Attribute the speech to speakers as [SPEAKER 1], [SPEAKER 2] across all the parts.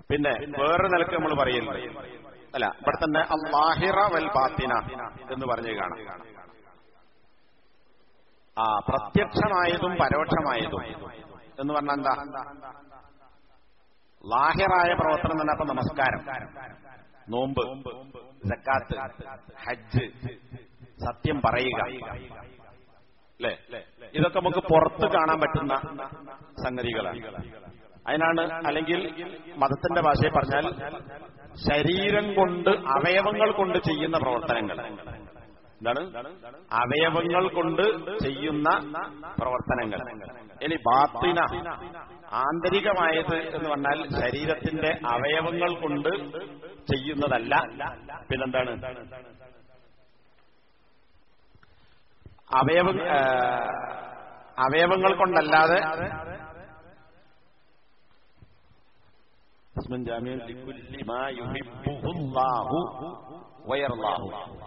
[SPEAKER 1] പിന്നെ വേറെ നിലക്ക് നമ്മൾ പറയുന്നത് അല്ല ഇവിടെ തന്നെ അള്ളാഹിറ വൽ ബാത്തിന എന്ന് പറഞ്ഞു കാണാം ആ പ്രത്യക്ഷമായതും പരോക്ഷമായതും എന്ന് പറഞ്ഞാൽ എന്താ ലാഹിറായ പ്രവർത്തനം തന്നെ അപ്പൊ നമസ്കാരം നോമ്പ് സക്കാത്ത് ഹജ്ജ് സത്യം പറയുക അല്ലേ ഇതൊക്കെ നമുക്ക് പുറത്ത് കാണാൻ പറ്റുന്ന സംഗതികളാണ് അതിനാണ് അല്ലെങ്കിൽ മതത്തിന്റെ ഭാഷയിൽ പറഞ്ഞാൽ ശരീരം കൊണ്ട് അവയവങ്ങൾ കൊണ്ട് ചെയ്യുന്ന പ്രവർത്തനങ്ങൾ എന്താണ് അവയവങ്ങൾ കൊണ്ട് ചെയ്യുന്ന പ്രവർത്തനങ്ങൾ ഇനി ബാത്തിന ആന്തരികമായത് എന്ന് പറഞ്ഞാൽ ശരീരത്തിന്റെ അവയവങ്ങൾ കൊണ്ട് ചെയ്യുന്നതല്ല പിന്നെന്താണ് അവയവ ആ, അവയവങ്ങൾ കൊണ്ടല്ലാതെ اسم جامع لكل ما يحبه الله ويرضاه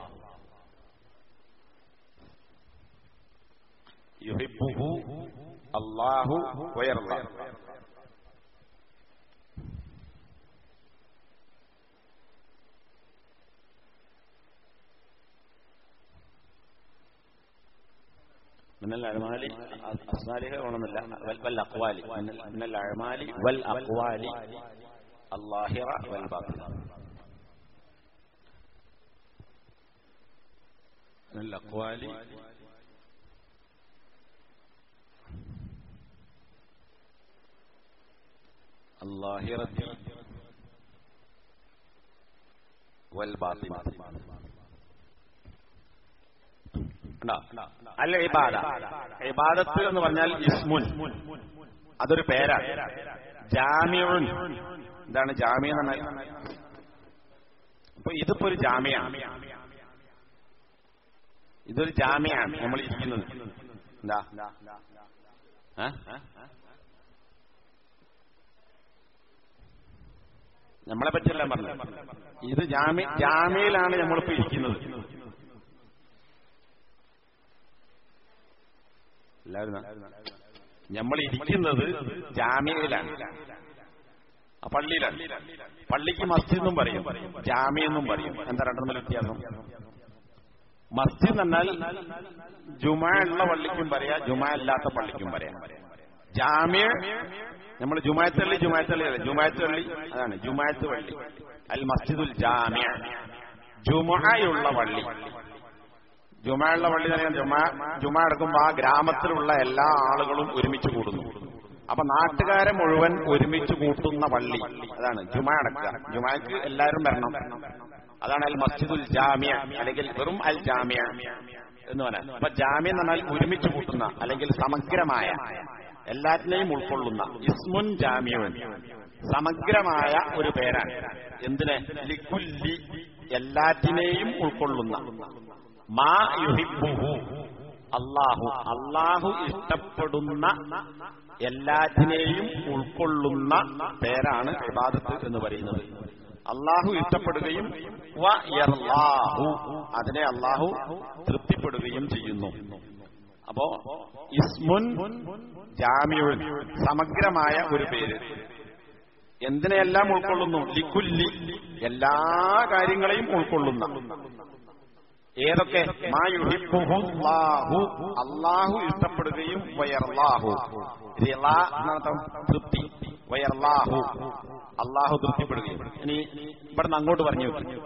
[SPEAKER 1] يحبه الله ويرضاه من الأعمال أصالح ونملا والأقوال من- من الأعمال والأقوال الظاهرة والباطنة من الأقوال الظاهرة والباطنة ഉണ്ടോ? അല്ല ഇബാദ ഇബാദത്ത് എന്ന് പറഞ്ഞാൽ ഇസ്മുൻ അതൊരു പേരാണ് ജാമ്യൻ എന്താണ് ജാമ്യ എന്ന് പറഞ്ഞാൽ അപ്പൊ ഇതിപ്പോ ഒരു ജാമ്യാണ് ഇതൊരു ജാമ്യാണ് നമ്മൾ ഇരിക്കുന്നത് എന്താ ഏ? നമ്മളെ പറ്റിയല്ല പറഞ്ഞത് ഇത് ജാമ്യ ജാമ്യയിലാണ് നമ്മളിപ്പോ ഇരിക്കുന്നത് എല്ലാവരും നമ്മൾ ഇരിക്കുന്നത് ജാമ്യയിലാണ് ആ പള്ളിയിലാണ് പള്ളിക്ക് മസ്ജിദ് എന്നും പറയും ജാമ്യ എന്നും പറയും എന്താ രണ്ടും വ്യത്യാസം മസ്ജിദ് എന്നാൽ ജുമാ ഉള്ള പള്ളിക്കും പറയാം ജുമാ ഇല്ലാത്ത പള്ളിക്കും പറയാം ജാമ്യ നമ്മൾ ജുമായത്തള്ളി ജുമായത്തള്ളി അല്ല ജുമായത്തള്ളി അതാണ് ജുമായത്ത് പള്ളി അൽ മസ്ജിദുൽ ജാമ്യ ജുമയുള്ള പള്ളി ജുമയുള്ള പള്ളി തന്നെ ജുമാ ജുമാ എടുക്കുമ്പോൾ ആ ഗ്രാമത്തിലുള്ള എല്ലാ ആളുകളും ഒരുമിച്ച് കൂടുന്നു അപ്പൊ നാട്ടുകാരെ മുഴുവൻ ഒരുമിച്ച് കൂട്ടുന്ന പള്ളി അതാണ് ജുമാ അടക്കുക ജുമാക്ക് എല്ലാവരും വരണം അതാണ് അൽ മസ്ജിദുൽ ജാമ്യ അല്ലെങ്കിൽ വെറും അൽ ജാമ്യ എന്ന് പറയാം അപ്പൊ ജാമ്യ എന്ന് പറഞ്ഞാൽ ഒരുമിച്ച് കൂട്ടുന്ന അല്ലെങ്കിൽ സമഗ്രമായ എല്ലാറ്റിനെയും ഉൾക്കൊള്ളുന്ന ഇസ്മുൻ ജാമ്യവൻ സമഗ്രമായ ഒരു പേരാണ് എന്തിന് ലിക്കുല്ലി എല്ലാറ്റിനെയും ഉൾക്കൊള്ളുന്ന മാ യുഹിബുഹു അള്ളാഹു അള്ളാഹു ഇഷ്ടപ്പെടുന്ന എല്ലാറ്റിനെയും ഉൾക്കൊള്ളുന്ന പേരാണ് ഇബാദത്ത് എന്ന് പറയുന്നത് അള്ളാഹു ഇഷ്ടപ്പെടുകയും വ യർലാഹു അതിനെ അള്ളാഹു തൃപ്തിപ്പെടുകയും ചെയ്യുന്നു അപ്പോ ഇസ്മുൻ ജാമ്യുൻ സമഗ്രമായ ഒരു പേര് എന്തിനെയെല്ലാം ഉൾക്കൊള്ളുന്നു ലിക്കുല്ലി എല്ലാ കാര്യങ്ങളെയും ഉൾക്കൊള്ളുന്ന ഏതൊക്കെ മായുഹിബുഹുല്ലാഹു അള്ളാഹു ഇഷ്ടപ്പെടുകയും വയർലാഹു റിള എന്നർത്ഥം തൃപ്തി വയർലാഹു അള്ളാഹു തൃപ്തിപ്പെടുകയും ഇനി ഇവിടുന്ന് അങ്ങോട്ട് പറഞ്ഞു വെക്കും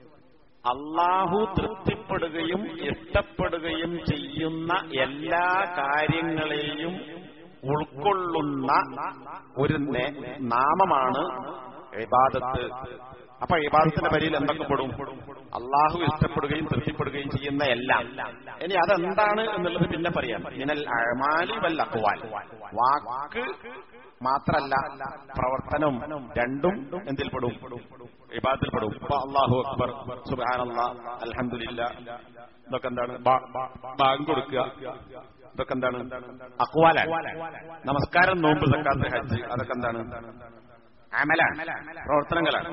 [SPEAKER 1] അള്ളാഹു തൃപ്തിപ്പെടുകയും ഇഷ്ടപ്പെടുകയും ചെയ്യുന്ന എല്ലാ കാര്യങ്ങളെയും ഉൾക്കൊള്ളുന്ന ഒരു നേ- നാമമാണ് ഇബാദത്ത് അപ്പൊ ഇബാദത്തിന്റെ പരിയിൽ എന്തൊക്കെ പെടും അള്ളാഹു ഇഷ്ടപ്പെടുകയും തൃപ്തിപ്പെടുകയും ചെയ്യുന്ന എല്ലാം ഇനി അതെന്താണ് എന്നുള്ളത് പിന്നെ പറയാം മിനൽ അഴമാലി വൽ അക്വാൽ വാക്ക് മാത്രല്ല പ്രവർത്തനം രണ്ടും എന്തിൽ പെടും ഇബാദത്തിൽ പെടും ഇപ്പൊ അള്ളാഹു അക്ബർ സുബാനല്ലാ അൽഹംദുലില്ല ഇതൊക്കെ എന്താണ് ബാ- ബാങ്ക് കൊടുക്കുക ഇതൊക്കെ എന്താണ് അക്വാലാണ് നമസ്കാരം നോമ്പ് സക്കാത്ത് ഹജ്ജ് അതൊക്കെ എന്താണ് അമലാണ് പ്രവർത്തനങ്ങളാണ്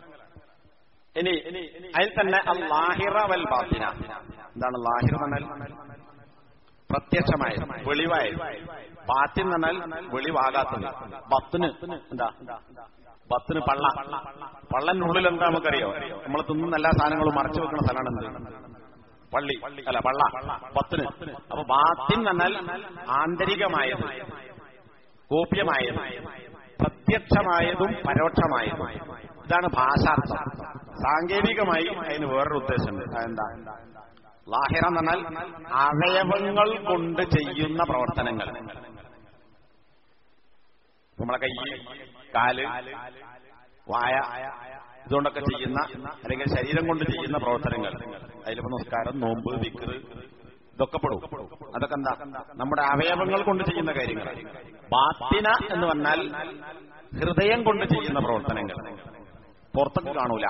[SPEAKER 1] ഇനി അതിൽ തന്നെ അൽ ലാഹിറ വൽ ബാത്തിന എന്താണ് ലാഹിറ എന്ന് പറഞ്ഞാൽ പ്രത്യക്ഷമായത് വെളിവായത് ബാത്തിൻ എന്ന് പറഞ്ഞാൽ വെളിവാകാത്തത് ബത്തിന് എന്താ പത്തിന് പള്ള പള്ളന്റെ ഉള്ളിൽ എന്താ നമുക്കറിയോ നമ്മൾ തിന്നുന്ന എല്ലാ സാധനങ്ങളും മറച്ചു വെക്കുന്ന സ്ഥലമാണ് എന്ത് പള്ളി അല്ല പള്ള പത്തിന് അപ്പൊ ബാത്തിൻ എന്നാൽ ആന്തരികമായത് ഗോപ്യമായത് പ്രത്യക്ഷമായതും പരോക്ഷമായതും ഇതാണ് ഭാഷാർത്ഥം സാങ്കേതികമായി അതിന് വേറൊരു ഉദ്ദേശമുണ്ട് അതെന്താ ലാഹിറ എന്ന് പറഞ്ഞാൽ അവയവങ്ങൾ കൊണ്ട് ചെയ്യുന്ന പ്രവർത്തനങ്ങൾ നമ്മളെ കൈ കാല് വായ ഇതുകൊണ്ടൊക്കെ ചെയ്യുന്ന അല്ലെങ്കിൽ ശരീരം കൊണ്ട് ചെയ്യുന്ന പ്രവർത്തനങ്ങൾ അതിലിപ്പോ നമസ്കാരം നോമ്പ് വിക്കറ് ഇതൊക്കെ പെടും അതൊക്കെ എന്താ നമ്മുടെ അവയവങ്ങൾ കൊണ്ട് ചെയ്യുന്ന കാര്യങ്ങൾ ബാത്തിന എന്ന് പറഞ്ഞാൽ ഹൃദയം കൊണ്ട് ചെയ്യുന്ന പ്രവർത്തനങ്ങൾ പുറത്തൊക്കെ കാണൂല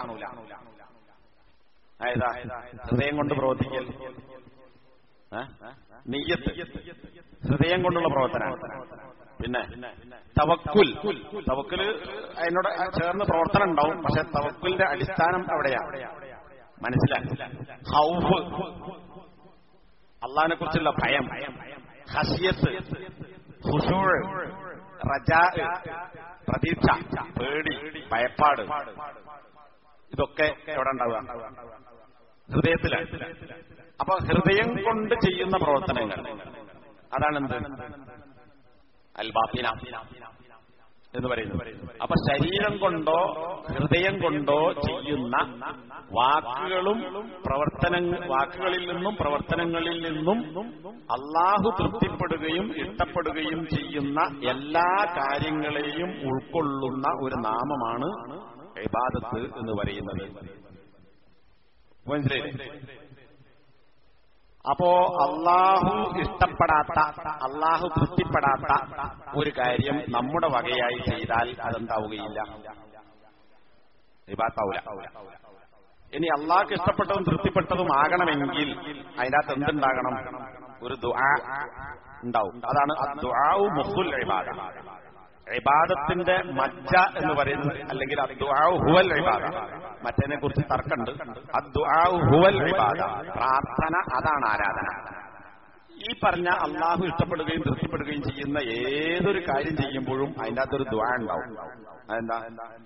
[SPEAKER 1] ഏതാ ഹൃദയം കൊണ്ട് പ്രവർത്തിക്കൽ ഏ? നെയ്യത്ത് ഹൃദയം കൊണ്ടുള്ള പ്രവർത്തനമാണ് പിന്നെ തവക്കുൽ തവക്കുല് അതിനോട് ചേർന്ന് പ്രവർത്തനം ഉണ്ടാവും പക്ഷെ തവക്കുലിന്റെ അടിസ്ഥാനം എവിടെയാണ് മനസ്സിലാക്കി ഹൗഫ് അള്ളാഹിനെ കുറിച്ചുള്ള ഭയം ഹസിയത്ത് ഹുസൂൾ റജാ പ്രതീക്ഷ പേടി ഭയപ്പാട് ഇതൊക്കെ എവിടെ ഉണ്ടാവുക ഹൃദയത്തിലാണ് അപ്പൊ ഹൃദയം കൊണ്ട് ചെയ്യുന്ന പ്രവർത്തനങ്ങൾ അതാണെന്ത് അൽബാത്തിന എന്ന് പറയുന്നത് അപ്പൊ ശരീരം കൊണ്ടോ ഹൃദയം കൊണ്ടോ ചെയ്യുന്ന വാക്കുകളും പ്രവർത്തന വാക്കുകളിൽ നിന്നും പ്രവർത്തനങ്ങളിൽ നിന്നും അള്ളാഹു തൃപ്തിപ്പെടുകയും ഇഷ്ടപ്പെടുകയും ചെയ്യുന്ന എല്ലാ കാര്യങ്ങളെയും ഉൾക്കൊള്ളുന്ന ഒരു നാമമാണ് ഇബാദത്ത് എന്ന് പറയുന്നത് മനസ്സിലായില്ലേ അപ്പോ അള്ളാഹു ഇഷ്ടപ്പെടാത്ത അള്ളാഹു തൃപ്തിപ്പെടാത്ത ഒരു കാര്യം നമ്മുടെ വകയായി ചെയ്താൽ അതെന്താവുകയില്ല ഇബാത്താവൂല ഇനി അള്ളാഹ്ക്ക് ഇഷ്ടപ്പെട്ടതും തൃപ്തിപ്പെട്ടതും ആകണമെങ്കിൽ അതിനകത്ത് എന്തുണ്ടാകണം ഒരു ദുആ ഉണ്ടാവും അതാണ് ദുആഉ മുഖുൽ ഇബാദ ഇബാദത്തിന്റെ മജ്ജ എന്ന് പറയുന്നത് അല്ലെങ്കിൽ അദ്ദുആഉ ഹുവൽ ഇബാദ മറ്റേനെ കുറിച്ച് തർക്കമുണ്ട് അദ്ദുആഉ ഹുവൽ ഇബാദ പ്രാർത്ഥന അതാണ് ആരാധന ഈ പറഞ്ഞ അള്ളാഹു ഇഷ്ടപ്പെടുകയും തൃപ്തിപ്പെടുകയും ചെയ്യുന്ന ഏതൊരു കാര്യം ചെയ്യുമ്പോഴും അതിൻ്റെ അകത്തൊരു ദ്വാ ഉണ്ടാവും അതെന്താ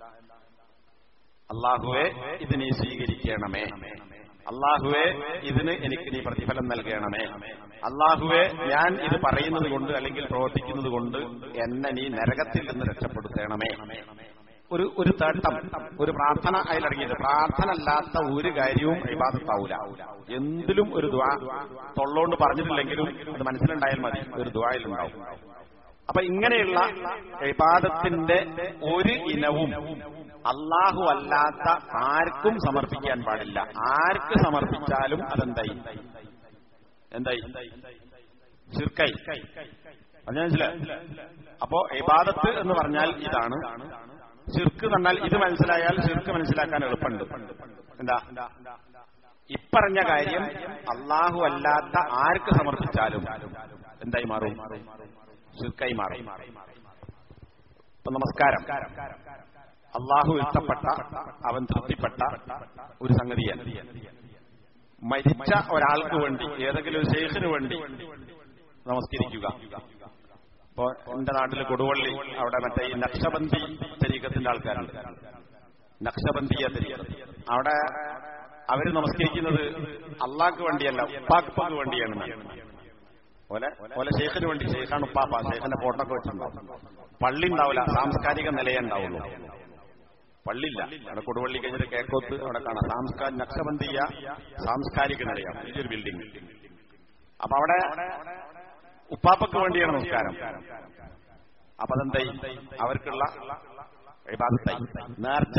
[SPEAKER 1] അള്ളാഹുവെ ഇത് നീ സ്വീകരിക്കണമേ അള്ളാഹുവെ ഇതിന് എനിക്ക് നീ പ്രതിഫലം നൽകണമേ അള്ളാഹുവെ ഞാൻ ഇത് പറയുന്നത് കൊണ്ട് അല്ലെങ്കിൽ പ്രവർത്തിക്കുന്നത് കൊണ്ട് എന്നെ നീ നരകത്തിൽ നിന്ന് രക്ഷപ്പെടുത്തണമേ ഒരു ഒരു തേട്ടം ഒരു പ്രാർത്ഥന അതിലടങ്ങിയത് പ്രാർത്ഥന അല്ലാത്ത ഒരു കാര്യവും ഇബാദത്താവൂല എന്തിലും ഒരു ദ്വാ തൊള്ളോണ്ട് പറഞ്ഞിട്ടില്ലെങ്കിലും അത് മനസ്സിലുണ്ടായാൽ മതി ഒരു ദ്വായിലുണ്ടാവും അപ്പൊ ഇങ്ങനെയുള്ള ഇബാദത്തിന്റെ ഒരു ഇനവും അള്ളാഹു അല്ലാത്ത ആർക്കും സമർപ്പിക്കാൻ പാടില്ല ആർക്ക് സമർപ്പിച്ചാലും അതെന്തായി എന്തായി ശിർക്കായി അത് മനസ്സിലായി അപ്പോ ഇബാദത്ത് എന്ന് പറഞ്ഞാൽ ഇതാണ് ശിർക്ക് പറഞ്ഞാൽ ഇത് മനസ്സിലായാൽ ശിർക്ക് മനസ്സിലാക്കാൻ എളുപ്പമുണ്ട് എന്താ ഇപ്പറഞ്ഞ കാര്യം അള്ളാഹു അല്ലാത്ത ആർക്ക് സമർപ്പിച്ചാലും എന്തായി മാറും ശിർക്കായി മാറും ഇപ്പൊ നമസ്കാരം അള്ളാഹു ഇഷ്ടപ്പെട്ട അവൻ തൃപ്തിപ്പെട്ട ഒരു സംഗതിയാണ് മരിച്ച ഒരാൾക്ക് വേണ്ടി ഏതെങ്കിലും ഒരു ശേഖന് വേണ്ടി നമസ്കരിക്കുക ഇപ്പോ എന്റെ നാട്ടില് കൊടുവള്ളി അവിടെ മറ്റേ ഈ നക്ഷബന്തി തരീക്കത്തിന്റെ ആൾക്കാരുണ്ട് നക്ഷബന്തിയ തരീക്കത്ത് അവിടെ അവര് നമസ്കരിക്കുന്നത് അള്ളാഹ്ക്ക് വേണ്ടിയല്ല ഉപ്പാക്ക് വേണ്ടിയാണ് പോലെ പോലെ ഷെയ്ഖിന് വേണ്ടി ഷെയ്ഖാണ് ഉപ്പാപ്പ ഷെയ്ഖിന്റെ ഫോട്ടോ ഒക്കെ വെച്ചിട്ടുണ്ടാവും പള്ളി ഉണ്ടാവില്ല സാംസ്കാരിക നിലയേ ഉണ്ടാവുള്ളൂ പള്ളിയില്ല അവിടെ കൊടുവള്ളി കഴിഞ്ഞിട്ട് കേക്കോത്ത് അവിടെ കാണാം സാംസ്കാരിക നക്ഷബന്ധിയ സാംസ്കാരിക നിലയം വലിയൊരു ബിൽഡിംഗ് അപ്പൊ അവിടെ ഉപ്പാപ്പക്ക് വേണ്ടിയാണ് നമസ്കാരം അപ്പൊ അതെന്തായി അവർക്കുള്ള ഇബാദത്തായി നേർച്ച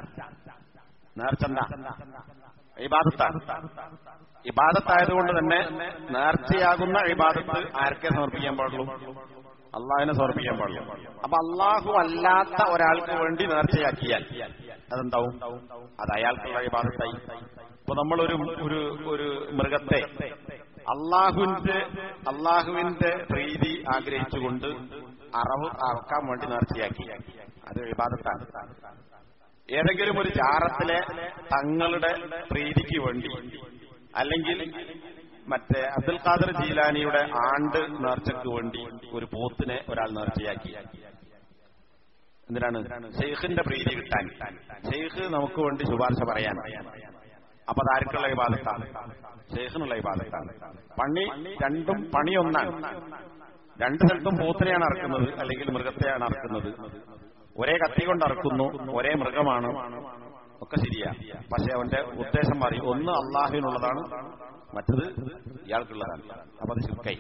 [SPEAKER 1] നേർച്ച എന്താ ഇബാദത്താണ് ഇബാദത്തായതുകൊണ്ട് തന്നെ നേർച്ചയാകുന്ന ഇബാദത്ത് ആർക്കെ സമർപ്പിക്കാൻ പാടുള്ളൂ അള്ളാഹിനെ സമർപ്പിക്കാൻ പാടുള്ളൂ അപ്പൊ അള്ളാഹു അല്ലാത്ത ഒരാൾക്ക് വേണ്ടി നേർച്ചയാക്കിയാൽ അതെന്താവും അത് അയാൾക്കുള്ള ഇബാദത്തായി ഇപ്പൊ നമ്മളൊരു ഒരു ഒരു മൃഗത്തെ അള്ളാഹുവിന്റെ അള്ളാഹുവിന്റെ പ്രീതി ആഗ്രഹിച്ചുകൊണ്ട് അറവ് അറക്കാൻ വേണ്ടി നേർച്ചയാക്കി അത് വിവാദത്താണ് ഏതെങ്കിലും ഒരു ജാറത്തിലെ തങ്ങളുടെ പ്രീതിക്ക് വേണ്ടി അല്ലെങ്കിൽ മറ്റേ അബ്ദുൽ ഖാദർ ജീലാനിയുടെ ആണ്ട് നേർച്ചയ്ക്ക് വേണ്ടി ഒരു പോത്തിനെ ഒരാൾ നേർച്ചയാക്കി എന്തിനാണ് ഷെയ്ഖിന്റെ പ്രീതി കിട്ടാൻ ഷെയ്ഖ് നമുക്ക് വേണ്ടി ശുപാർശ പറയാൻ അപ്പൊ അതാർക്കുള്ള വിവാദത്താണ് ഷെയ്ഖിനുള്ള വിവാദത്താണ് പണി രണ്ടും പണി ഒന്നാണ് രണ്ട് സ്ഥലത്തും പോത്തിനെയാണ് അറക്കുന്നത് അല്ലെങ്കിൽ മൃഗത്തെയാണ് അറക്കുന്നത് ഒരേ കത്തി കൊണ്ട് അറക്കുന്നു ഒരേ മൃഗമാണ് ഒക്കെ ശരിയാ പക്ഷെ അവന്റെ ഉദ്ദേശം മാറി ഒന്ന് അള്ളാഹുവിനുള്ളതാണ് മറ്റത് ഇയാൾക്കുള്ളതാണ് അപ്പൊ അത് ശിർക്കൈ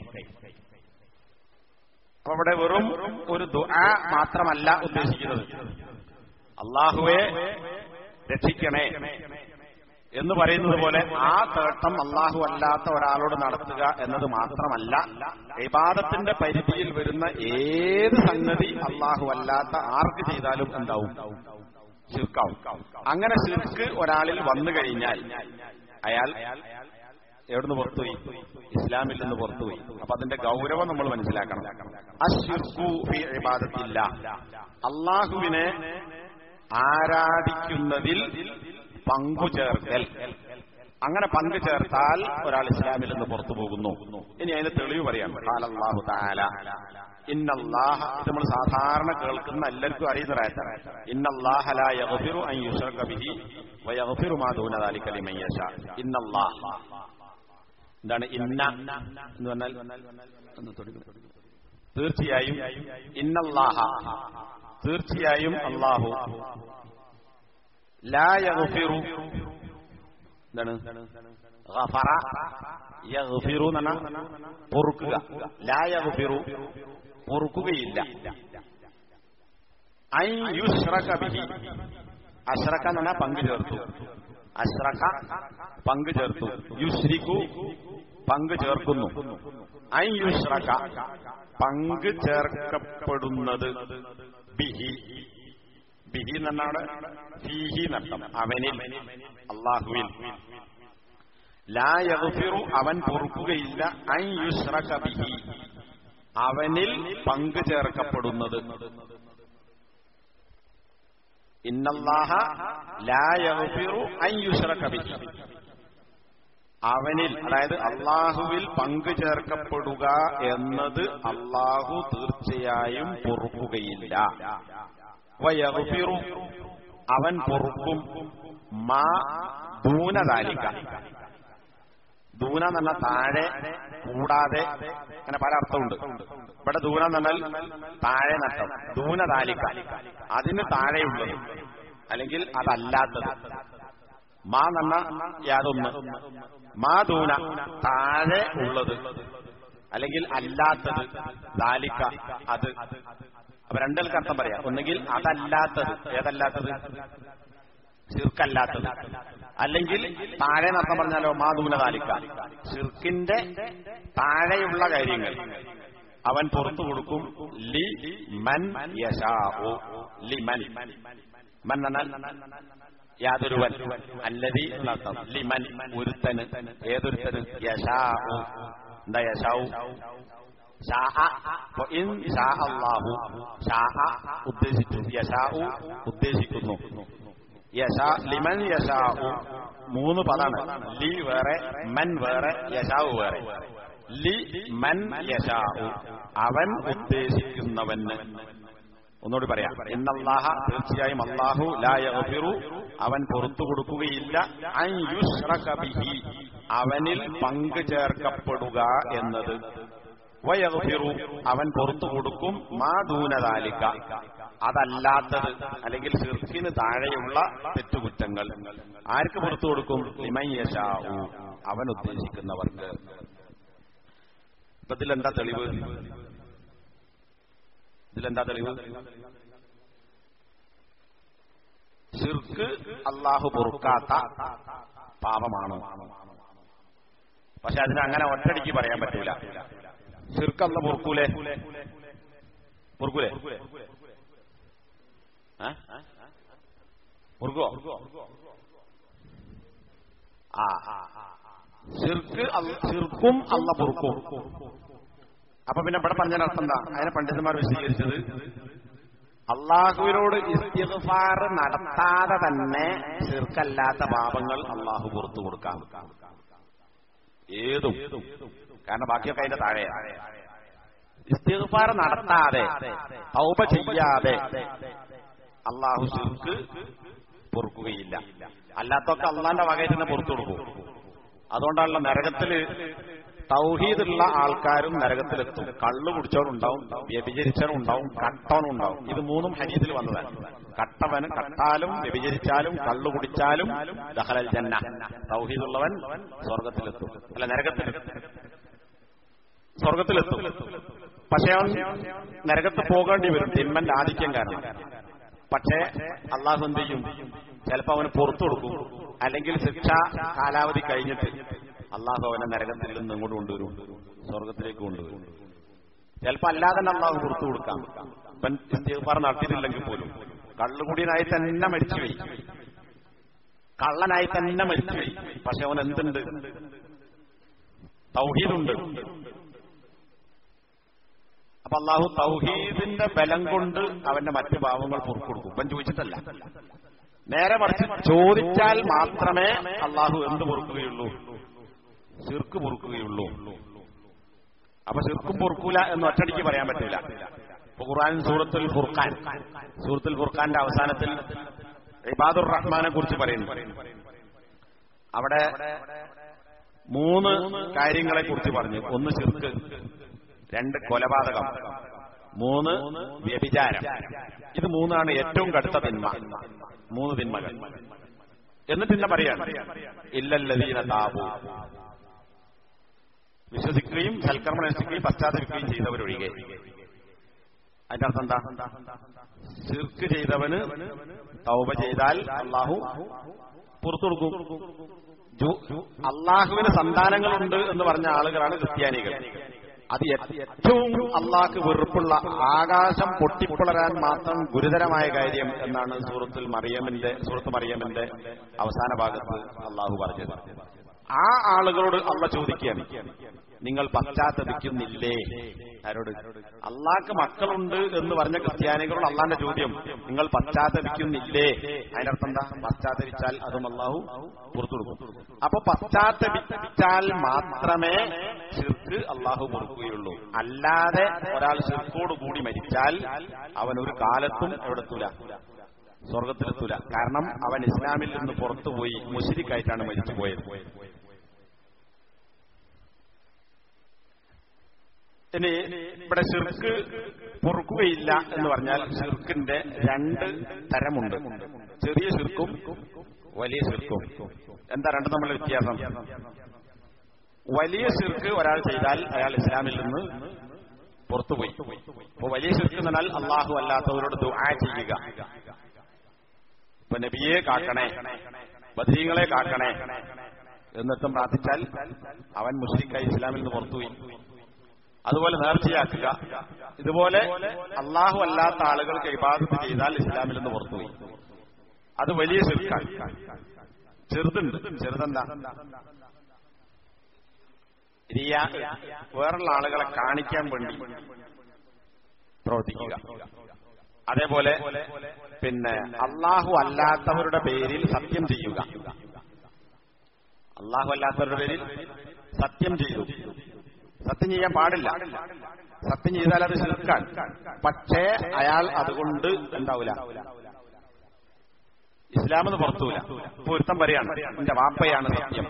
[SPEAKER 1] അപ്പൊ അവിടെ വെറും ഒരു ദുആ മാത്രമല്ല ഉദ്ദേശിക്കുന്നത് അള്ളാഹുവെ രക്ഷിക്കണേ എന്ന് പറയുന്നത് പോലെ ആ തേട്ടം അള്ളാഹു അല്ലാത്ത ഒരാളോട് നടത്തുക എന്നത് മാത്രമല്ല ഇബാദത്തിന്റെ പരിധിയിൽ വരുന്ന ഏത് സംഗതി അള്ളാഹു അല്ലാത്ത ആർക്ക് ചെയ്താലും എന്താവും ശിർക്കാവും അങ്ങനെ ശിർക്ക് ഒരാളിൽ വന്നു കഴിഞ്ഞാൽ അയാൾ എവിടുന്ന് പുറത്തുപോയി ഇസ്ലാമിൽ നിന്ന് പുറത്തുപോയി അപ്പൊ അതിന്റെ ഗൗരവം നമ്മൾ മനസ്സിലാക്കണം അഷിർക്കു ഫി ഇബാദത്തില്ല അള്ളാഹുവിനെ ആരാധിക്കുന്നതിൽ പങ്കുചേർക്കൽ അങ്ങനെ പങ്കു ചേർത്താൽ ഒരാൾ ഇസ്ലാമിൽ നിന്ന് പുറത്തു പോകുന്നു ഇനി അതിന് തെളിവ് പറയാം അള്ളാഹു താല ഇന്നല്ലാഹ ഇത് നമ്മൾ സാധാരണ കേൾക്കുന്ന എല്ലാവർക്കും അറിയുന്ന രാജ്യം ഇന്നല്ലാഹ ലാ യഗ്ഫിറു അൻ യുശ്റക ബിഹി വയഗ്ഫിറു മാ ദൂന ദാലിക ലിമൻ യശാ ഇന്നല്ലാഹ എന്താണ് ഇന്ന എന്ന് പറഞ്ഞാൽ ഒന്ന് തൊടുക്കണം. തീർച്ചയായും ഇന്നല്ലാഹ തീർച്ചയായും അള്ളാഹു ലാ യഗ്ഫിറു എന്താണ് ഗഫറ യഗ്ഫിറു എന്ന് പറഞ്ഞാൽ പൊറുക്കുക ലാ യഗ്ഫിറു പൊറുക്കുകയില്ല ഐ യുശ്റക ബിഹി അശ്രക എന്ന് പറഞ്ഞാൽ പങ്കു ചേർത്തു അശ്രക പങ്കു ചേർത്തു യുശ്രിക്കു പങ്കു ചേർക്കുന്നു ഐ യുശ്രക പങ്കു ചേർക്കപ്പെടുന്നത് ബിഹി ബിഹി എന്നാണ് ഫീഹി നട്ടം അവനിൽ അള്ളാഹുവിൽ ലാ യഗ്ഫിറു അവൻ പൊറുക്കുകയില്ല ഐ യുശ്രക ബിഹി അവനിൽ പങ്കു ചേർക്കപ്പെടുന്നത് ഇന്നല്ലാഹ ലാ യഗ്ഫിറു അൻ യുശ്റക ബിഹി അവനിൽ അതായത് അള്ളാഹുവിൽ പങ്കു ചേർക്കപ്പെടുക എന്നത് അള്ളാഹു തീർച്ചയായും പൊറുക്കുകയില്ല വയഗ്ഫിറു അവൻ പൊറുക്കും മാ ദൂനതാലിക്ക ദൂന എന്ന് പറഞ്ഞാൽ താഴെ കൂടാതെ അങ്ങനെ പല അർത്ഥമുണ്ട് ഇവിടെ ദൂന എന്ന് പറഞ്ഞാൽ താഴെ നട്ടം ദൂനതാലിക്ക അതിന് താഴെയുള്ളത് അല്ലെങ്കിൽ അതല്ലാത്തത് മാ എന്ന യാതൊന്ന് മാ ദൂന താഴെ ഉള്ളത് അല്ലെങ്കിൽ അല്ലാത്തത് ദാലിക്ക അത് അപ്പൊ രണ്ടുകൾക്ക് അർത്ഥം പറയാം ഒന്നുകിൽ അതല്ലാത്തത് ഏതല്ലാത്തത് ശിർക്കല്ലാത്തത് അല്ലെങ്കിൽ താഴെ നർത്ഥം പറഞ്ഞാലോ മാതൂന താലിക്ക ഷിർക്കിന്റെ താഴെയുള്ള കാര്യങ്ങൾ അവൻ പുറത്തു കൊടുക്കും ലി മൻ യശാഉ ലി മൻ മൻ എന്നാൽ യാതൊരുവൻ അല്ലതി എന്നർത്ഥം ലിമൻ ഒരുത്തന് ഏതൊരുത്തന് യശാഉ എന്താ യശാഉ ഉദ്ദേശിച്ചു യശാഉ ഉദ്ദേശിക്കുന്നു യശാ ലിമൻ യശാഉ മൂന്ന് പദാണ് ലി വേറെ മൻ വേറെ യശാവു വേറെ ലി മൻ യശാഉ അവൻ ഉദ്ദേശിക്കുന്നവന് ഒന്നുകൂടി പറയാം ഇന്നല്ലാഹ തീർച്ചയായും അള്ളാഹു ലാ യഗ്ഫിറു അവൻ പുറത്തു കൊടുക്കുകയില്ല അൻ യുശ്റക ബിഹി അവനിൽ പങ്കു ചേർക്കപ്പെടുക എന്നത് വയഗ്ഫിറു അവൻ പുറത്തു കൊടുക്കും മാ ദൂനതാലിക്ക അതല്ലാത്തത് അല്ലെങ്കിൽ ഷിർക്കിന് താഴെയുള്ള തെറ്റുകുറ്റങ്ങൾ ആർക്ക് പുറത്തു കൊടുക്കും ലിമയ്യശാവു അവൻ ഉദ്ദേശിക്കുന്നവർക്ക് ഇപ്പൊ ഇതിലെന്താ തെളിവ് ഇതിലെന്താ തെളിവ് ഷിർക്ക് അള്ളാഹു പൊറുക്കാത്ത പാപമാണ് പക്ഷെ അതിന് അങ്ങനെ ഒറ്റടിക്ക് പറയാൻ പറ്റൂല ഷിർക്ക് അല്ല പൊറുക്കൂലേ പൊറുക്കൂലേ പൊറുക്കോ ആ ഷിർക്ക് ഷിർക്കും അല്ല പൊറുക്കും അപ്പൊ പിന്നെ ഇവിടെ പറഞ്ഞ അർത്ഥം എന്താ അതിനെ പണ്ഡിതന്മാർ വിശദീകരിച്ചത് അള്ളാഹുവിനോട് ഇസ്തിഗ്ഫാർ നടത്താതെ തന്നെ ചെറുക്കല്ലാത്ത പാപങ്ങൾ അള്ളാഹു പുറത്തു കൊടുക്കാം ഏതും കാരണം ബാക്കിയൊക്കെ അതിന്റെ താഴെയാണ് ഇസ്തിഗ്ഫാർ നടത്താതെ തൗബ ചെയ്യാതെ അള്ളാഹു ശിർക്ക് പൊറുക്കുകയില്ല അല്ലാത്തൊക്കെ അള്ളാന്റെ വകയിൽ തന്നെ പുറത്തു കൊടുക്കും അതുകൊണ്ടാണല്ലോ നരകത്തില് തൗഹീദുള്ള ആൾക്കാരും നരകത്തിലെത്തും കള്ളു കുടിച്ചവനുണ്ടാവും വ്യഭിചരിച്ചവനുണ്ടാവും കട്ടവനുണ്ടാവും ഇത് മൂന്നും ഹരീതിൽ വന്നതാണ് കട്ടവന് കട്ടാലും വ്യഭിചരിച്ചാലും കള്ളു കുടിച്ചാലും ദഹലൽ ജന്ന തൗഹീദുള്ളവൻ സ്വർഗത്തിലെത്തും അല്ല നരകത്തിലെത്തും സ്വർഗത്തിലെത്തും പക്ഷെ അവൻ നരകത്ത് പോകേണ്ടി വരും തിന്മന്റെ ആധിക്യം കാരണം പക്ഷേ അള്ളാഹു എന്ത് ചെയ്യും ചിലപ്പോ അവന് പുറത്തു കൊടുക്കും അല്ലെങ്കിൽ ശിക്ഷ കാലാവധി കഴിഞ്ഞിട്ട് അള്ളാഹു അവനെ നരകത്തിൽ നിന്ന് ഇങ്ങോട്ട് കൊണ്ടുവരും സ്വർഗത്തിലേക്ക് കൊണ്ടുവരും ചിലപ്പോ അല്ലാതെ തന്നെ അള്ളാഹു പുറത്തു കൊടുക്കാം ഇവൻ ഇസ്തിഗ്ഫാർ നടത്തിയിട്ടില്ലെങ്കിൽ പോലും കള്ളുകുടിയനായി തന്നെ മരിച്ചുപോയി കള്ളനായി തന്നെ മരിച്ചുപോയി പക്ഷെ അവൻ എന്തുണ്ട് തൗഹീദുണ്ട് അപ്പൊ അള്ളാഹു തൗഹീദിന്റെ ബലം കൊണ്ട് അവന്റെ മറ്റു ഭാവങ്ങൾ പൊറുക്കൊടുക്കും ഇവൻ ചോദിച്ചിട്ടല്ല നേരെ മറിച്ച് ചോദിച്ചാൽ മാത്രമേ അള്ളാഹു എന്ത് പൊറുക്കുകയുള്ളൂ ശിർക്ക് പൊറുക്കുകയുള്ളൂ അപ്പൊ ശിർക്കും പൊറുക്കൂല എന്ന് ഒറ്റടിക്ക് പറയാൻ പറ്റില്ല ഇപ്പൊ ഖുർആൻ സൂറത്തുൽ ഫുർഖാൻ സൂറത്തുൽ ഫുർഖാന്റെ അവസാനത്തിൽ ഇബാദുർ റഹ്മാനെ കുറിച്ച് പറയുന്നു അവിടെ മൂന്ന് കാര്യങ്ങളെ കുറിച്ച് പറഞ്ഞു ഒന്ന് ശിർക്ക് രണ്ട് കൊലപാതകം മൂന്ന് വ്യഭിചാരം ഇത് മൂന്നാണ് ഏറ്റവും കടുത്ത തിന്മ മൂന്ന് തിന്മകൾ എന്നിട്ട് പിന്നെ പറയാണ് ഇല്ലല്ലതീന താപു വിശ്വസിക്കുകയും സൽക്കർമ്മം അനുഷ്ഠിക്കുകയും പശ്ചാത്തലിക്കുകയും ചെയ്തവരൊഴികെ അതിന്റെ അർത്ഥം എന്താ ശിർക്ക് ചെയ്തവന് തൗബ ചെയ്താൽ അള്ളാഹു പുറത്തു കൊടുക്കും അള്ളാഹുവിന് സന്താനങ്ങളുണ്ട് എന്ന് പറഞ്ഞ ആളുകളാണ് ക്രിസ്ത്യാനികൾ അത് ഏറ്റവും അള്ളാഹ്ക്ക് വെറുപ്പുള്ള ആകാശം പൊട്ടിപ്പുളരാൻ മാത്രം ഗുരുതരമായ കാര്യം എന്നാണ് സൂറത്തുൽ മറിയമിന്റെ സൂറത്ത് മറിയമിന്റെ അവസാന ഭാഗത്ത് അള്ളാഹു പറഞ്ഞത് ആ ആളുകളോട് അള്ള ചോദിക്കുകയാണ് നിങ്ങൾ പശ്ചാത്തപിക്കുന്നില്ലേ ആരോട് അള്ളാഹ്ക്ക് മക്കളുണ്ട് എന്ന് പറഞ്ഞ ക്രിസ്ത്യാനികളോട് അള്ളാന്റെ ചോദ്യം നിങ്ങൾ പശ്ചാത്തപിക്കുന്നില്ലേ അതിനർത്ഥം എന്താ പശ്ചാത്തപിച്ചാൽ അതും അള്ളാഹു പുറത്തു കൊടുക്കും അപ്പൊ പശ്ചാത്തപിച്ചാൽ മാത്രമേ ശിർക്ക് അള്ളാഹു പൊറുക്കുകയുള്ളൂ അല്ലാതെ ഒരാൾ ശിർക്കോട് കൂടി മരിച്ചാൽ അവൻ ഒരു കാലത്തും എവിടെത്തൂല സ്വർഗത്തിലെത്തൂല കാരണം അവൻ ഇസ്ലാമിൽ നിന്ന് പുറത്തുപോയി മുഷിരിക്കായിട്ടാണ് മരിച്ചു പോയത് ഇനി ഇവിടെ ശിർക്ക് പൊറുക്കുകയില്ല എന്ന് പറഞ്ഞാൽ ഷിർക്കിന്റെ രണ്ട് തരമുണ്ട് ചെറിയ ശിർക്കും വലിയ ശിർക്കും എന്താ രണ്ടും തമ്മിലുള്ള വ്യത്യാസം വലിയ ശിർക്ക് ഒരാൾ ചെയ്താൽ അയാൾ ഇസ്ലാമിൽ നിന്ന് പുറത്തുപോയി അപ്പൊ വലിയ ശിർക്ക് എന്ന് പറഞ്ഞാൽ അള്ളാഹു അല്ലാത്തവരോട് ദുആ ചെയ്യുക ഇപ്പൊ നബിയെ കാക്കണേ ബദരീങ്ങളെ കാക്കണേ എന്നിട്ടും പ്രാർത്ഥിച്ചാൽ അവൻ മുസ്ലിക്കായി ഇസ്ലാമിൽ നിന്ന് പുറത്തുപോയി അതുപോലെ നേർച്ചയാക്കുക ഇതുപോലെ അള്ളാഹു അല്ലാത്ത ആളുകൾക്ക് ഇബാദത്ത് ചെയ്താൽ ഇസ്ലാമിൽ നിന്ന് പുറത്തുപോയി അത് വലിയ ശിർക്കാണ് ചെറുതുണ്ട് ചെറുതെന്താ റിയ വേറുള്ള ആളുകളെ കാണിക്കാൻ വേണ്ടി പ്രവർത്തിക്കുക അതേപോലെ പിന്നെ അള്ളാഹു അല്ലാത്തവരുടെ പേരിൽ സത്യം ചെയ്യുക അള്ളാഹു അല്ലാത്തവരുടെ പേരിൽ സത്യം ചെയ്തു സത്യം ചെയ്യാൻ പാടില്ല സത്യം ചെയ്താൽ അത് ശിർക്കാൻ പക്ഷേ അയാൾ അതുകൊണ്ട് എന്താവൂല ഇസ്ലാമെന്ന് പുറത്തൂല പൊരുത്തം പറയാണ് എന്റെ വാപ്പയാണ് സത്യം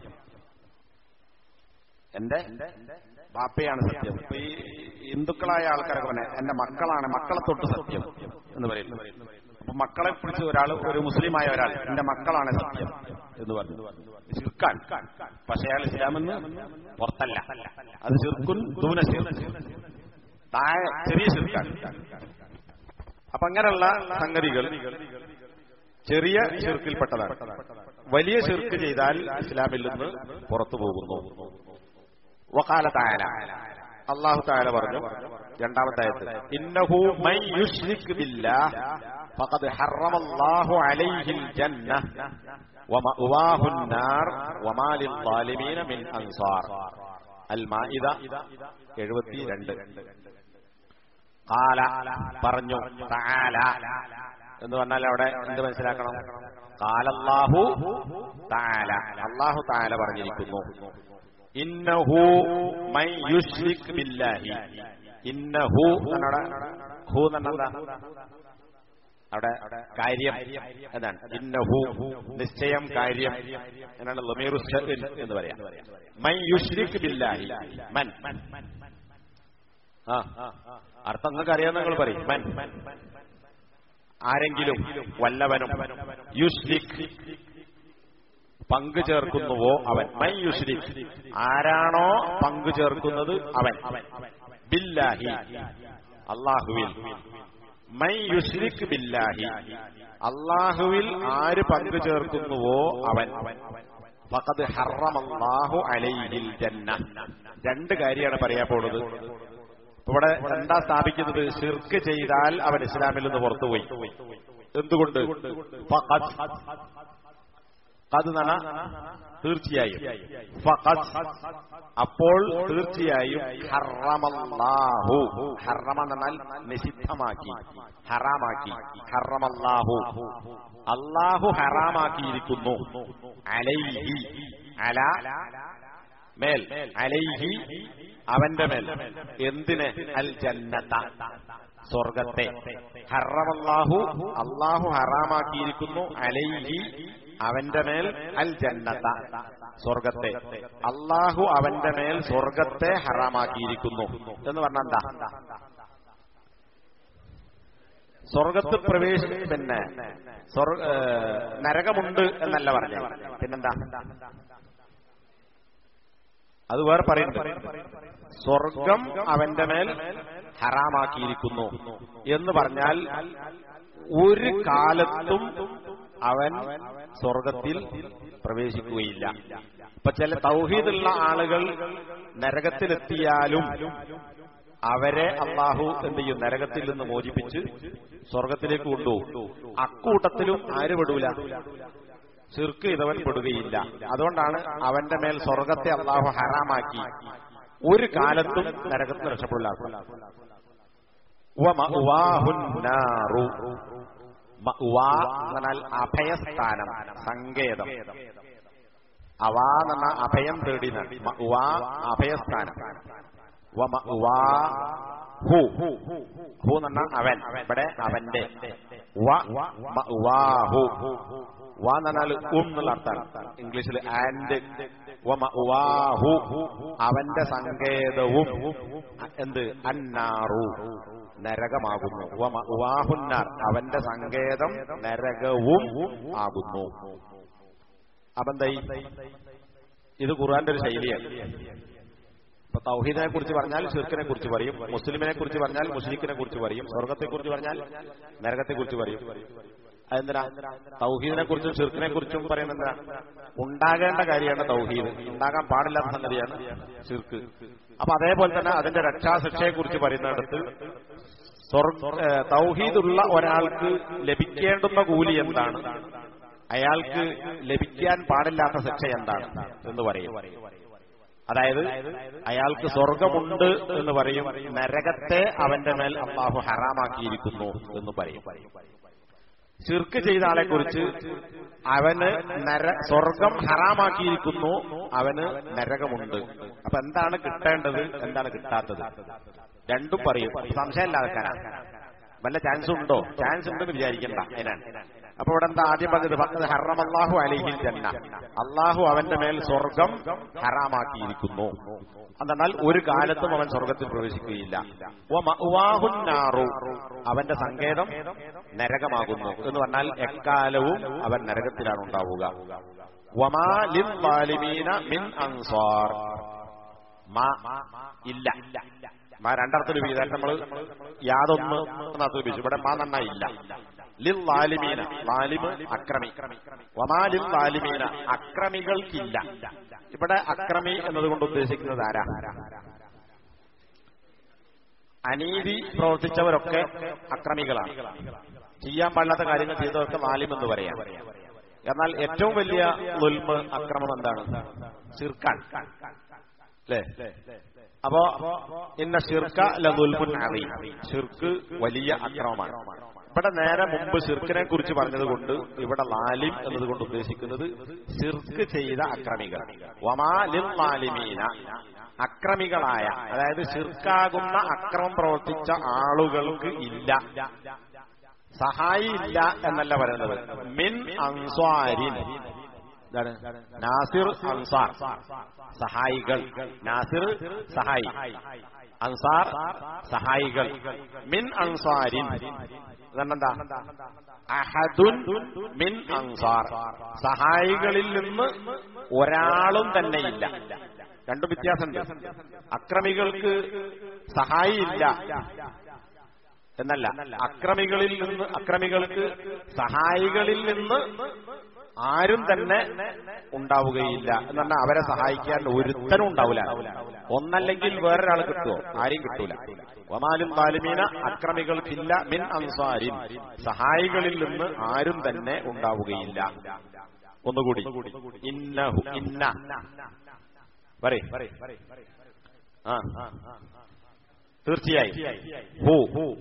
[SPEAKER 1] എന്റെ വാപ്പയാണ് സത്യം ഇപ്പൊ ഈ ഹിന്ദുക്കളായ ആൾക്കാരൊക്കെ പറഞ്ഞ എന്റെ മക്കളാണ് മക്കളെ തൊട്ട് സത്യം എന്ന് പറയുന്നു അപ്പൊ മക്കളെ പിടിച്ച് ഒരാൾ ഒരു മുസ്ലിമായ ഒരാൾ എന്റെ മക്കളാണ് സത്യം എന്ന് പറഞ്ഞു ശിർക്കാൻ പക്ഷെ അയാൾ ഇസ്ലാമെന്ന് പുറത്തല്ല അത് ശിർക്കുൻ ദൂന താഴെ ചെറിയ ശിർക്കാൻ അപ്പൊ അങ്ങനെയുള്ള സംഗതികൾ ചെറിയ ശിർക്കിൽപ്പെട്ടതാണ് വലിയ ശിർക്ക് ചെയ്താൽ ഇസ്ലാമിൽ നിന്ന് പുറത്തു പോകുന്നു വക്കാല താല അള്ളാഹു താല പറഞ്ഞു രണ്ടാമത്തെ ആയത്ത് ഇന്നഹു മൻ യുശ്രിക് ബില്ലാഹ് ഫഖദ് ഹറമല്ലാഹു അലൈഹിൽ ജന്ന ومأواه النار وما للظالمين من أنصار المائدة 72 قال പറഞ്ഞു തആല എന്ന് പറഞ്ഞാൽ അവിടെ എന്ത് മനസ്സിലാക്കണം കാലല്ലാഹു താല അള്ളാഹു താല പറഞ്ഞിരിക്കുന്നു ഇന്നഹു മൈ യുശ്രിക് ബില്ലാഹി ഇന്നഹു എന്നോട് ഹു എന്നെന്താ അവിടെ കാര്യം എന്നാണ് ഇന്നഹു നിശ്ചയം കാര്യം എന്നാണ് ലമീറു ഷഅ്ൻ എന്ന് പറയാം മൻ യുശ്രിക് ബില്ലാഹി മൻ ആ അർത്ഥം നിങ്ങൾക്ക് അറിയാമെന്ന് നിങ്ങൾ പറയും മൻ ആരെങ്കിലും വല്ലവനും യുശ്രിക് പങ്കു ചേർക്കുന്നുവോ അവൻ മൻ യുശ്രിക് ആരാണോ പങ്കു ചേർക്കുന്നത് അവൻ ബില്ലാഹി അള്ളാഹുവിൽ മൈ യുശ്രിക് ബില്ലാഹി അള്ളാഹുവിൽ ആര് പങ്കു ചേർക്കുന്നുവോ അവൻ ഫഖദ് ഹറമല്ലാഹു അലൈഹിൽ ജന്ന രണ്ട് കാര്യമാണ് പറയാൻ പോണത് ഇവിടെ എന്താ സ്ഥാപിക്കുന്നത് ഷിർക്ക് ചെയ്താൽ അവൻ ഇസ്ലാമിൽ നിന്ന് പുറത്തുപോയി എന്തുകൊണ്ട് ഫഖദ് ഖദ് നന തീർച്ചയായും ഫഖദ് അപ്പോൾ തീർച്ചയായും ഹറമല്ലാഹു ഹറമ എന്നാൽ നിഷിദ്ധമാക്കി ഹറാമാക്കി ഹറമല്ലാഹു അള്ളാഹു ഹറാമാക്കിയിരിക്കുന്നു അലൈഹി അല മേൽ അലൈഹി അവന്റെ മേൽ എന്തിന് അൽ ജന്നത്ത സ്വർഗത്തെ ഹറമല്ലാഹു അള്ളാഹു ഹറാമാക്കിയിരിക്കുന്നു അലൈഹി അവന്റെ മേൽ അൽ ജന്നത്ത സ്വർഗത്തെ അള്ളാഹു അവന്റെ മേൽ സ്വർഗത്തെ ഹറാമാക്കിയിരിക്കുന്നു എന്ന് പറഞ്ഞ എന്താ സ്വർഗത്ത് പ്രവേശി പിന്നെ സ്വർഗ നരകമുണ്ട് എന്നല്ല പറഞ്ഞു പിന്നെന്താ അത് വേറെ പറയുന്നുണ്ട് സ്വർഗം അവന്റെ മേൽ ഹറാമാക്കിയിരിക്കുന്നു എന്ന് പറഞ്ഞാൽ ഒരു കാലത്തും അവൻ സ്വർഗത്തിൽ പ്രവേശിക്കുകയില്ല ഇപ്പൊ ചില തൗഹീദുള്ള ആളുകൾ നരകത്തിലെത്തിയാലും അവരെ അള്ളാഹു എന്ത് ചെയ്യും നരകത്തിൽ നിന്ന് മോചിപ്പിച്ച് സ്വർഗത്തിലേക്ക് കൊണ്ടുപോകും അക്കൂട്ടത്തിലും ആര് പെടൂല ചെറുക്ക് ഇതവൻ പെടുകയില്ല അതുകൊണ്ടാണ് അവന്റെ മേൽ സ്വർഗത്തെ അള്ളാഹു ഹറാമാക്കി ഒരു കാലത്തും നരകത്തിൽ രക്ഷപ്പെടില്ല എന്നാൽ അഭയസ്ഥാനം സങ്കേതം അവാ എന്ന അഭയം തേടി ഉവാ അഭയസ്ഥാനം ഹു ഹു എന്ന അവൻ ഇവിടെ അവന്റെ വാഹു വാ എന്നാൽ ഉം എന്നുള്ള അർത്ഥമാണ് ഇംഗ്ലീഷിൽ ആൻഡ് വാഹു അവന്റെ സങ്കേതവും എന്ത് അന്നാറു നരകമാകുന്നു വാഹുന്നാർ അവന്റെ സങ്കേതം നരകവും ആകുന്നു അപ്പെന്തായി ഇത് ഖുർആന്റെ ഒരു ശൈലിയാണ് ഇപ്പൊ തൗഹീദിനെ കുറിച്ച് പറഞ്ഞാൽ ഷിർക്കിനെ കുറിച്ച് പറയും മുസ്ലിമിനെ കുറിച്ച് പറഞ്ഞാൽ മുസ്ലിഖിനെ കുറിച്ച് പറയും സ്വർഗത്തെ കുറിച്ച് പറഞ്ഞാൽ നരകത്തെ കുറിച്ച് പറയും അതെന്തിനാ തൗഹീദിനെ കുറിച്ചും ഷിർക്കിനെ കുറിച്ചും പറയുന്നത് എന്താ ഉണ്ടാകേണ്ട കാര്യമാണ് തൗഹീദ് ഉണ്ടാകാൻ പാടില്ലാത്ത സംഗതിയാണ് ഷിർക്ക് അപ്പൊ അതേപോലെ തന്നെ അതിന്റെ രക്ഷാശിക്ഷയെ കുറിച്ച് പറയുന്നിടത്ത് തൗഹീദുള്ള ഒരാൾക്ക് ലഭിക്കേണ്ടുന്ന കൂലി എന്താണ് അയാൾക്ക് ലഭിക്കാൻ പാടില്ലാത്ത ശിക്ഷ എന്താണ് എന്ന് പറയും അതായത് അയാൾക്ക് സ്വർഗമുണ്ട് എന്ന് പറയും നരകത്തെ അവന്റെ മേൽ അള്ളാഹു ഹറാമാക്കിയിരിക്കുന്നു എന്ന് പറയും ചിർക്ക് ചെയ്ത ആളെ കുറിച്ച് അവന് നര സ്വർഗം ഹറാമാക്കിയിരിക്കുന്നു അവന് നരകമുണ്ട് അപ്പൊ എന്താണ് കിട്ടേണ്ടത് എന്താണ് കിട്ടാത്തത് രണ്ടും പറയും സംശയമില്ലാതെക്കാനാണ് വല്ല ചാൻസ് ഉണ്ടോ ചാൻസ് ഉണ്ടെന്ന് വിചാരിക്കണ്ട അതിനാണ് അപ്പൊ ഇവിടെ എന്താ ആദ്യം പറഞ്ഞത് ഭക്തത് ഹറം അള്ളാഹു അലിഹിൽ ജന്ന അള്ളാഹു അവന്റെ മേൽ സ്വർഗം ഹറാമാക്കിയിരിക്കുന്നു എന്നാൽ ഒരു കാലത്തും അവൻ സ്വർഗത്തിൽ പ്രവേശിക്കുകയില്ല അവന്റെ സങ്കേതം നരകമാകുന്നു എന്ന് പറഞ്ഞാൽ എക്കാലവും അവൻ നരകത്തിലാണ് ഉണ്ടാവുക മിൻ അൻസാർ ഇല്ല മാ രണ്ടർത്ഥത്തിൽ ഉപയോഗിച്ചാൽ നമ്മൾ യാതൊന്ന് എന്നർത്ഥം ഉപയോഗിച്ചു ഇവിടെ മാ നന്നാ ഇല്ല ലിൽ ലാലിമീന ലാലിമ് അക്രമി വമാ ലിൽ ലാലിമീന അക്രമികൾക്കില്ല ഇവിടെ അക്രമി എന്നതുകൊണ്ട് ഉദ്ദേശിക്കുന്നത് ആരാ അനീതി പ്രവർത്തിച്ചവരൊക്കെ അക്രമികളാണ് ചെയ്യാൻ പാടില്ലാത്ത കാര്യങ്ങൾ ചെയ്തവർക്ക് ലാലിം എന്ന് പറയാം എന്നാൽ ഏറ്റവും വലിയ ലുൽമ് അക്രമം എന്താണ് ചിർക്കാൻ അല്ലേ അപ്പോ ഇന്ന ഷിർക്ക ലദുൽമുൻ അലീം ഷിർക്ക് വലിയ അക്രമമാണ് ഇവിടെ നേരെ മുമ്പ് ഷിർക്കിനെ കുറിച്ച് പറഞ്ഞതുകൊണ്ട് ഇവിടെ ലാലിം എന്നതുകൊണ്ട് ഉദ്ദേശിക്കുന്നത് ഷിർക്ക് ചെയ്ത അക്രമികൾ വമാലിൽ ലാലിമീന അക്രമികളായ അതായത് ഷിർക്കാകുന്ന അക്രമം പ്രവർത്തിച്ച ആളുകൾക്ക് ഇല്ല സഹായി ഇല്ല എന്നല്ല പറയുന്നത് മിൻ അൻസ്വാരിൻ എന്താണ് നാസിർ അൻസാർ സഹായികൾ നാസിർ സഹായി അൻസാർ സഹായികൾ മിൻ അൻസാരിൻ ഇതെന്താ അഹദുൻ മിൻ അൻസാർ സഹായികളിൽ നിന്ന് ഒരാളും തന്നെയില്ല രണ്ടും വ്യത്യാസമുണ്ട് അക്രമികൾക്ക് സഹായി ഇല്ല എന്നല്ല അക്രമികളിൽ നിന്ന് അക്രമികൾക്ക് സഹായികളിൽ നിന്ന് ആരും തന്നെ ഉണ്ടാവുകയില്ല എന്ന് പറഞ്ഞാൽ അവരെ സഹായിക്കാൻ ഒരുത്തനും ഉണ്ടാവില്ല ഒന്നല്ലെങ്കിൽ വേറൊരാൾ കിട്ടുമോ ആരെയും കിട്ടൂല ഒമാലും താലിമീന അക്രമികൾക്കില്ല മിൻ അൻസാരിൻ സഹായികളിൽ നിന്ന് ആരും തന്നെ ഉണ്ടാവുകയില്ല ഒന്നുകൂടി ഇന്നഹു ഇന്ന പറയ് ആ തീർച്ചയായും ഹു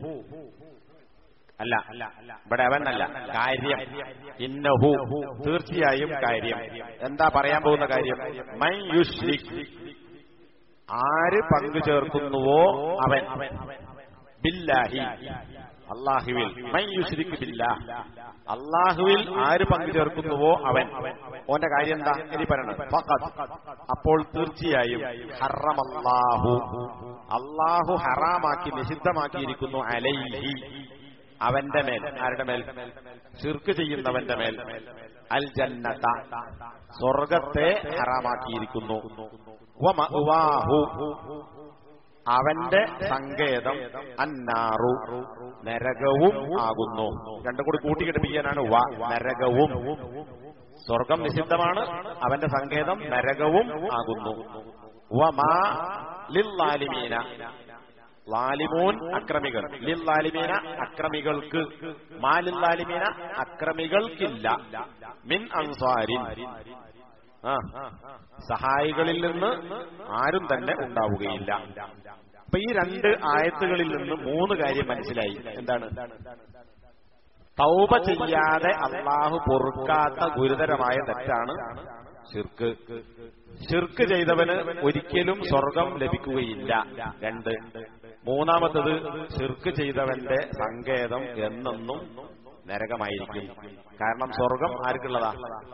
[SPEAKER 1] അല്ല ഇവിടെ അവനല്ല കാര്യം ഇന്നഹു തീർച്ചയായും കാര്യം എന്താ പറയാൻ പോകുന്ന കാര്യം മൈ യുഷ്രിക് ആര് പങ്കു ചേർക്കുന്നുവോ അവൻ ബില്ലാഹി അള്ളാഹുവിൽ മൈ യുഷ്രിക് ബില്ലാ അള്ളാഹുവിൽ ആര് പങ്കു ചേർക്കുന്നുവോ അവൻ ഓന്റെ കാര്യം എന്താ ഇനി പറയണത് ഫഖദ് അപ്പോൾ തീർച്ചയായും ഹറമല്ലാഹു അള്ളാഹു ഹറാമാക്കി നിഷിദ്ധമാക്കിയിരിക്കുന്നു അലൈഹി അവന്റെ മേൽ ആരുടെ മേൽ ശിർക്ക് ചെയ്യുന്നവന്റെ മേൽ അൽ ജന്നത സ്വർഗത്തെ ഹറാമാക്കിയിരിക്കുന്നു വമഅ്വാഹു അവന്റെ സങ്കേതം അന്നാറു നരകവും ആകുന്നു രണ്ടും കൂടി കൂട്ടിക്കെടുപ്പിക്കാനാണ് വ നരകവും സ്വർഗം നിഷിദ്ധമാണ് അവന്റെ സങ്കേതം നരകവും ആകുന്നു വമാ ലില്ലാലിമീന ലാലിമൂൻ അക്രമികൾ ലില്ലാലിമീന അക്രമികൾക്ക് മാലില്ലാലിമീന അക്രമികൾക്കില്ല മിൻ അൻസാരിൻ ആ സഹായികളിൽ നിന്ന് ആരും തന്നെ ഉണ്ടാവുകയില്ല അപ്പൊ ഈ രണ്ട് ആയത്തുകളിൽ നിന്ന് മൂന്ന് കാര്യം മനസ്സിലായി എന്താണ് തൗബ ചെയ്യാതെ അള്ളാഹു പൊറുക്കാത്ത ഗുരുതരമായ തെറ്റാണ് ഷിർക്ക് ഷിർക്ക് ചെയ്തവന് ഒരിക്കലും സ്വർഗം ലഭിക്കുകയില്ല രണ്ട് മൂന്നാമത്തത് ഷിർക്ക് ചെയ്തവന്റെ സങ്കേതം എന്നെന്നും നരകമായിരിക്കും കാരണം സ്വർഗം ആർക്കുള്ളതാ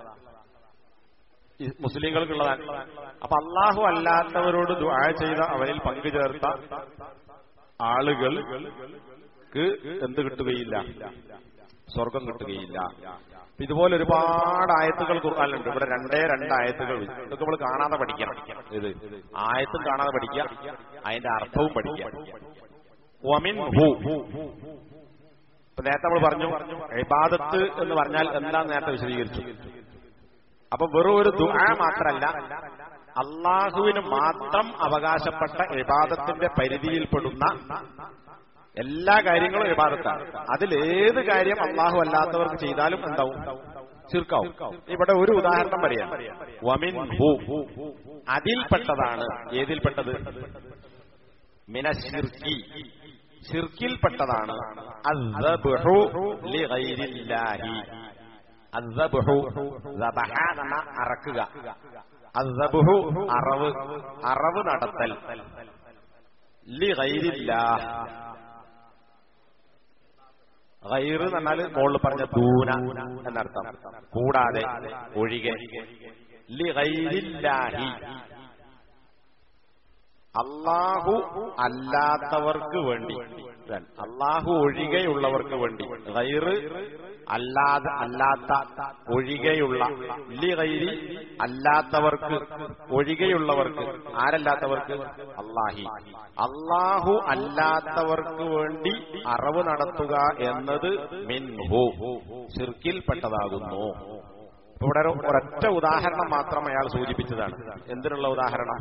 [SPEAKER 1] ഈ മുസ്ലിങ്ങൾക്കുള്ളതാണ് അപ്പൊ അള്ളാഹു അല്ലാത്തവരോട് ദുആ ചെയ്ത അവരിൽ പങ്കുചേർത്ത ആളുകൾക്ക് എന്ത് കിട്ടുകയില്ല സ്വർഗം കിട്ടുകയില്ല ഇതുപോലെ ഒരുപാട് ആയത്തുകൾ ഖുർആാനുണ്ട് ഇവിടെ രണ്ടേ രണ്ട് ആയത്തുകൾ ഇതൊക്കെ നമ്മൾ കാണാതെ പഠിക്കണം ഇത് ആയത്തും കാണാതെ പഠിക്കുക അതിന്റെ അർത്ഥവും പഠിക്കുക വമിൻ ഹു ഇപ്പൊ നേരത്തെ നമ്മൾ പറഞ്ഞു ഇബാദത്ത് എന്ന് പറഞ്ഞാൽ എന്താ നേരത്തെ വിശദീകരിച്ചു അപ്പൊ വെറും ഒരു ദുആ മാത്രല്ല അള്ളാഹുവിന് മാത്രം അവകാശപ്പെട്ട ഇബാദത്തിന്റെ പരിധിയിൽപ്പെടുന്ന എല്ലാ കാര്യങ്ങളും ഇബാദത്താണ് അതിലേത് കാര്യം അള്ളാഹു അല്ലാത്തവർക്ക് ചെയ്താലും ഉണ്ടാവും ചീർക്കാവും ഇവിടെ ഒരു ഉദാഹരണം പറയാം വമിൻ ഹു അതിൽപ്പെട്ടതാണ് ഏതിൽപ്പെട്ടത് മിനശിർക്കി ഷിർക്കിൽപ്പെട്ടതാണ് അസ്സബ്ഹു ലിഗൈരില്ലാഹി അസ്സബ്ഹു സബഹ എന്ന അറക്കുക അസ്സബ്ഹു അറവ് അറവ് നടത്തൽ ലിഗൈരില്ലാഹ് ഗൈറ് എന്ന് പറഞ്ഞാൽ മുകളിൽ പറഞ്ഞ ദൂന എന്നർത്ഥം കൂടാതെ ഒഴികെ ലിഗൈരില്ലാഹി അള്ളാഹു അല്ലാത്തവർക്ക് വേണ്ടി അള്ളാഹു ഒഴികെയുള്ളവർക്ക് വേണ്ടി ഗൈറ് അല്ലാതെ അല്ലാത്ത ഒഴികെയുള്ള ലി ഗൈരി അല്ലാത്തവർക്ക് ഒഴികെയുള്ളവർക്ക് ആരല്ലാത്തവർക്ക് അള്ളാഹി അള്ളാഹു അല്ലാത്തവർക്ക് വേണ്ടി അറിവ് നടത്തുക എന്നത് മിൻഹു ഷിർക്കിൽപ്പെട്ടതാകുന്നു ഇവിടെ ഒരൊറ്റ ഉദാഹരണം മാത്രം അയാൾ സൂചിപ്പിച്ചതാണ് എന്തിനുള്ള ഉദാഹരണം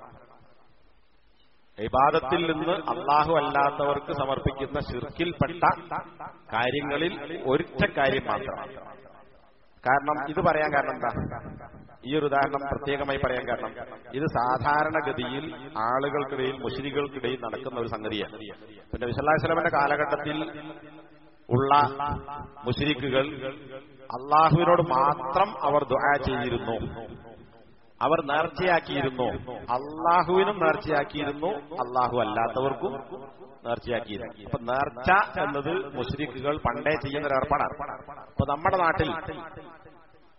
[SPEAKER 1] ഇബാദത്തിൽ നിന്ന് അള്ളാഹു അല്ലാത്തവർക്ക് സമർപ്പിക്കുന്ന ഷിർക്കിൽപ്പെട്ട കാര്യങ്ങളിൽ ഒരിറ്റ കാര്യം മാത്രമാണ് കാരണം ഇത് പറയാൻ കാരണം എന്താ ഈ ഒരു ഉദാഹരണം പ്രത്യേകമായി പറയാൻ കാരണം ഇത് സാധാരണഗതിയിൽ ആളുകൾക്കിടയിൽ മുസ്ലികൾക്കിടയിൽ നടക്കുന്ന ഒരു സംഗതിയാണ് പിന്നെ വിസല്ലാസ്ലമിന്റെ കാലഘട്ടത്തിൽ ഉള്ള മുസ്ലിക്കുകൾ അള്ളാഹുവിനോട് മാത്രം അവർ ദുആ ചെയ്തിരുന്നു അവർ നേർച്ചയാക്കിയിരുന്നു അള്ളാഹുവിനും നേർച്ചയാക്കിയിരുന്നു അള്ളാഹു അല്ലാത്തവർക്കും നേർച്ചയാക്കിയത് അപ്പൊ നേർച്ച എന്നത് മുസ്ലിക്കുകൾ പണ്ടേ ചെയ്യുന്ന ഒരു ഏർപ്പാടാണ് അപ്പൊ നമ്മുടെ നാട്ടിൽ